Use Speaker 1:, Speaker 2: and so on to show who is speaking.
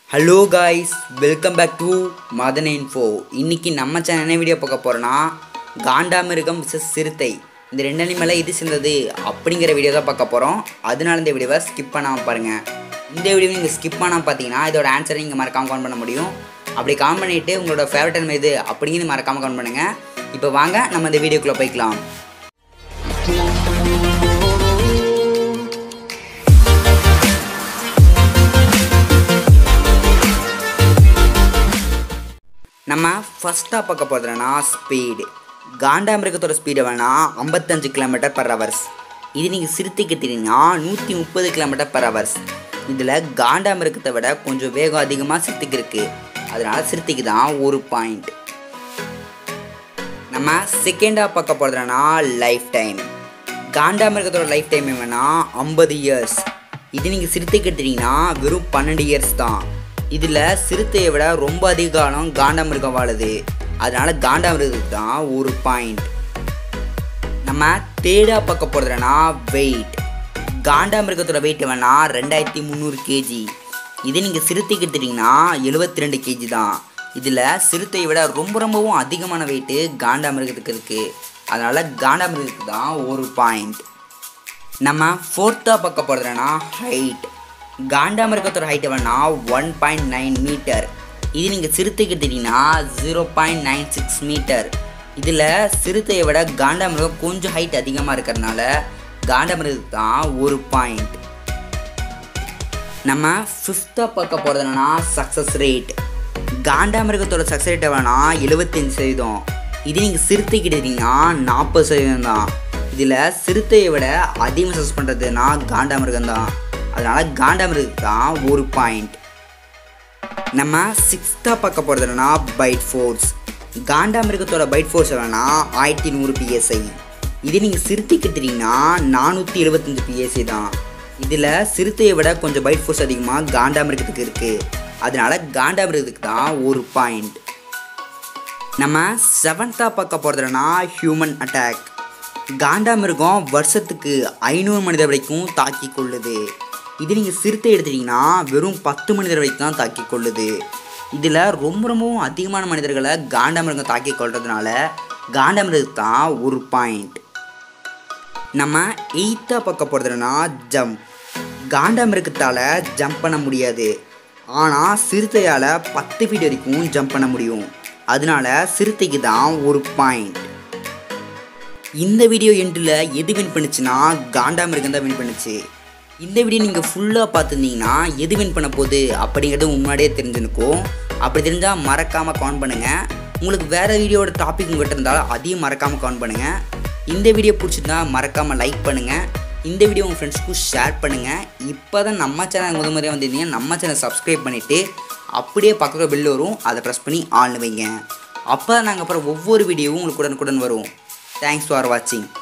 Speaker 1: hello guys welcome back to Madan info இன்னைக்கு நம்ம channel என்ன வீடியோ பார்க்க போகிறோன்னா காண்டாமிருகம் விசஸ் சிறுத்தை இந்த ரெண்டு அனிமலை இது சேர்ந்தது அப்படிங்கிற வீடியோ தான் பார்க்க போகிறோம் அதனால இந்த வீடியோவை ஸ்கிப் பண்ணாமல் பாருங்கள் இந்த வீடியோ நீங்கள் ஸ்கிப் பண்ணாமல் பார்த்தீங்கன்னா இதோட ஆன்சரை நீங்கள் மறக்காமல் கவுண்ட் பண்ண முடியும் அப்படி கவுண்ட் பண்ணிவிட்டு உங்களோட ஃபேவரட் அனிமல் இது அப்படிங்கிறது மறக்காமல் கவுண்ட் பண்ணுங்கள் இப்போ வாங்க நம்ம இந்த வீடியோக்குள்ளே போய்க்கலாம் நம்ம ஃபஸ்ட்டாக பார்க்க போகிறதுனா ஸ்பீடு காண்டாமிருகத்தோட ஸ்பீடு வேணா ஐம்பத்தஞ்சு கிலோமீட்டர் பர் ஹவர்ஸ் இது நீங்கள் சிறுத்தைக்கு தெரியுங்கன்னா நூற்றி முப்பது கிலோமீட்டர் பர் ஹவர்ஸ் இதில் காண்டாமிருகத்தை விட கொஞ்சம் வேகம் அதிகமாக சிறுத்தைக்கு இருக்குது அதனால் சிறுத்தைக்கு தான் ஒரு பாயிண்ட் நம்ம செகண்டாக பார்க்க போகிறதுனா லைஃப் டைம் காண்டாமிருகத்தோட லைஃப் டைம் வேணா ஐம்பது இயர்ஸ் இது நீங்கள் சிறுத்தைக்கு எடுத்தீங்கன்னா வெறும் பன்னெண்டு இயர்ஸ் தான் இதில் சிறுத்தையை விட ரொம்ப அதிக காலம் காண்டாமிருகம் வாழுது அதனால் காண்டாமிருகத்துக்கு தான் ஒரு பாயிண்ட் நம்ம தேடாக பார்க்க போகிறதுனா வெயிட் காண்டாமிருகத்தோட வெயிட் வேணா ரெண்டாயிரத்தி முந்நூறு கேஜி இது நீங்கள் சிறுத்தைக்கு எடுத்துட்டிங்கன்னா எழுபத்தி ரெண்டு கேஜி தான் இதில் சிறுத்தையை விட ரொம்ப ரொம்பவும் அதிகமான வெயிட்டு காண்டாமிருகத்துக்கு இருக்குது அதனால் காண்டாமிருகத்துக்கு தான் ஒரு பாயிண்ட் நம்ம ஃபோர்த்தாக பார்க்க போகிறதுனா ஹைட் காண்டாமிருகத்தோட ஹைட் வேணா ஒன் பாயிண்ட் நைன் மீட்டர் இது நீங்கள் சிறுத்தைக்கு எடுத்துட்டிங்கன்னா zero point nine six metre இதில் சிறுத்தையை விட காண்டாமிருகம் கொஞ்சம் ஹைட் அதிகமாக இருக்கிறதுனால காண்டாமிருகத்துக்கு தான் ஒரு பாயிண்ட் நம்ம ஃபிஃப்த்தாக பார்க்க போகிறதுனா சக்ஸஸ் ரேட் காண்டாமிருகத்தோட சக்ஸஸ் ரேட்டை வேணா எழுபத்தஞ்சு சதவீதம் இது நீங்கள் சிறுத்தைக்கு எடுத்தீங்கன்னா நாற்பது சதவீதம் தான் இதில் சிறுத்தையை விட அதிகமாக சக்ஸஸ் பண்ணுறதுனா காண்டாமிருகம் தான் அதனால் காண்டாமிருகத்துக்கு தான் ஒரு பாயிண்ட் நம்ம சிக்ஸ்த்தாக பார்க்க போகிறதுனா பைட் ஃபோர்ஸ் காண்டாமிருகத்தோட பைட் ஃபோர்ஸ் வேணா ஆயிரத்தி நூறு பிஎஸ்ஐ இது நீங்கள் சிறுத்தைக்கு எடுத்தீங்கன்னா நானூற்றி எழுபத்தஞ்சு பிஎஸ்ஐ தான் இதில் சிறுத்தையை விட கொஞ்சம் பைட் ஃபோர்ஸ் அதிகமாக காண்டாமிருகத்துக்கு இருக்குது அதனால காண்டாமிருகத்துக்கு தான் ஒரு பாயிண்ட் நம்ம செவன்த்தாக பார்க்க போகிறதுனா ஹியூமன் அட்டாக் காண்டாமிருகம் வருஷத்துக்கு ஐநூறு மனிதர் வரைக்கும் தாக்கி கொள்ளுது இது நீங்கள் சிறுத்தை எடுத்துட்டிங்கன்னா வெறும் பத்து மனிதர் வரைக்கும் தான் தாக்கி கொள்ளுது இதில் ரொம்ப ரொம்பவும் அதிகமான மனிதர்களை காண்டாமிருகம் தாக்கி கொள்றதுனால காண்டாமிருகத்துக்கு தான் ஒரு பாயிண்ட் நம்ம எயித்தாக பார்க்க போகிறதுனா ஜம்ப் காண்டாமிருகத்தால் ஜம்ப் பண்ண முடியாது ஆனால் சிறுத்தையால் பத்து ஃபீட் வரைக்கும் ஜம்ப் பண்ண முடியும் அதனால சிறுத்தைக்கு தான் ஒரு பாயிண்ட் இந்த வீடியோ எண்டில் எது வின் பண்ணுச்சுன்னா காண்டாமிருகம் தான் வின் பண்ணுச்சு இந்த வீடியோ நீங்கள் ஃபுல்லாக பார்த்துருந்தீங்கன்னா எது வின் பண்ண போகுது அப்படிங்கிறது முன்னாடியே தெரிஞ்சுருக்கும் அப்படி தெரிஞ்சால் மறக்காமல் கவுண்ட் பண்ணுங்கள் உங்களுக்கு வேறு வீடியோட டாபிக் உங்கள்கிட்ட இருந்தாலும் அதையும் மறக்காமல் கவுண்ட் பண்ணுங்கள் இந்த வீடியோ பிடிச்சிருந்தா மறக்காமல் லைக் பண்ணுங்கள் இந்த வீடியோ உங்கள் ஃப்ரெண்ட்ஸ்க்கும் ஷேர் பண்ணுங்கள் இப்போ தான் நம்ம சேனல் முத முறையாக வந்திருந்தீங்க நம்ம சேனல் சப்ஸ்கிரைப் பண்ணிவிட்டு அப்படியே பக்கத்தில் பில் வரும் அதை ப்ரெஸ் பண்ணி ஆன் வைங்க அப்போ தான் நாங்கள் அப்புறம் ஒவ்வொரு வீடியோவும் உங்களுக்கு உடனுக்குடன் வரும் தேங்க்ஸ் ஃபார் வாட்சிங்